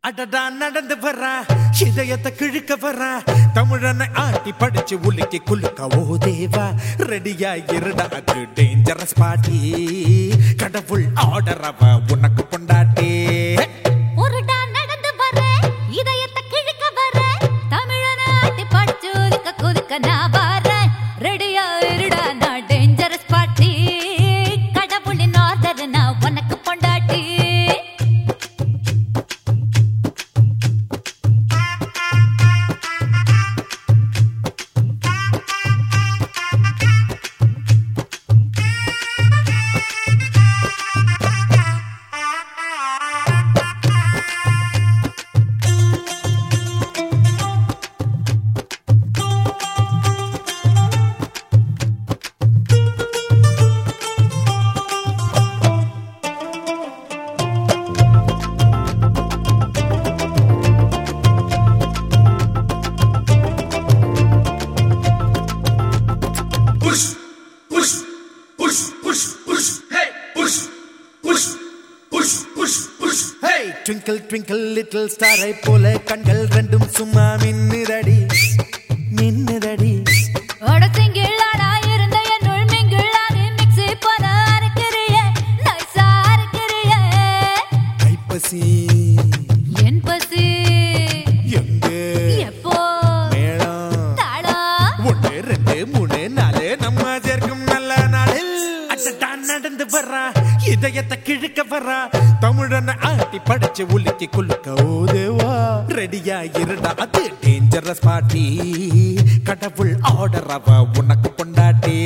அடடா நடந்து வர்றா இதயத்தை கிழிக்க வர்றா தமிழனை ஆட்டி படிச்சு உலுக்கி குலுக்க ஓ தேவா ரெடியா இருடா அது டேஞ்சரஸ் பாட்டி கடவுள் ஆர்டர் அவ உனக்கு பொண்டாட்டி உருடா நடந்து வர இதயத்தை கிழிக்க வர தமிழன ஆட்டி படிச்சு ஒதுக்க குதுக்க நான் வரேன் ரெடியா இருடா நான் டேஞ்சரஸ் பாட்டி கடவுளின் ஆர்டர் நான் உனக்கு பொண்டாட்டி push, push, push, push, push, hey, push, push, push, push, push, hey. Twinkle twinkle little ஸ்டாரை போல கண்கள் ரெண்டும் சும்மா மின்னுதடி மின்னுதடி ஓட சிங்கிளாடா இருந்த என்னுள் மிங்கிளாகி மிக்ஸி போல அரைக்கிறியே நைஸா அரைக்கிறியே கைப்பசி என் பசி எங்கே எப்போ மேளம் தாளம் ஒன்று ரெண்டு மூணு நாலு நம்ம சேர்க்கும் நல்ல நாளில் அடடா நடந்து வர்றா இதயத்தை கிழிக்க வர்றா தமிழனை ஆட்டி படிச்சு உலுக்கி குலுக்க ஓதேவா ரெடியா இருடா அது டேஞ்சரஸ் பாட்டி கடவுள் ஆர்டர் அவ உனக்கு பொண்டாட்டி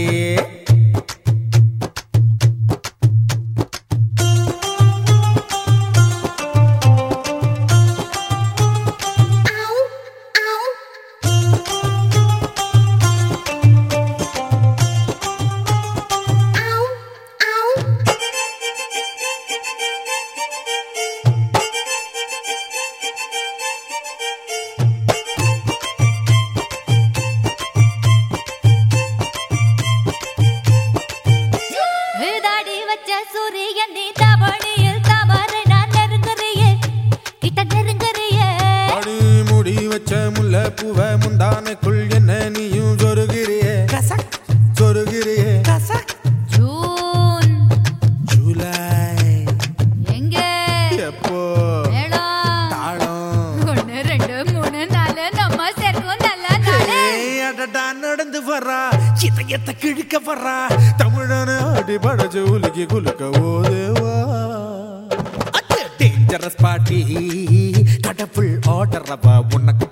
விதாடி வச்ச சூரியன் நீ தவணியில் தவறு நான் நெருங்குறியே கிட்ட நெருங்குறியே அடி முடி வச்ச முல்லை பூவ முந்தானைக்குள் என்ன நீயும் சொருகிறியே சொருகிறியே ஜூன் ஜூலை எங்கே எப்போ மேளம் தாளம் ஒன்னு ரெண்டு மூணு நாலு நம்ம சேர்க்கும் நல்ல நாளு ஏய், அடடா நடந்து வர்றா இதயத்தை கிழிக்க வர்றா தமிழன அடி படைச்சு உலுக்கி குலுக்க ஓதேவா டேஞ்சரஸ் பாட்டி கடவுள் ஆர்டர் அவ உனக்கு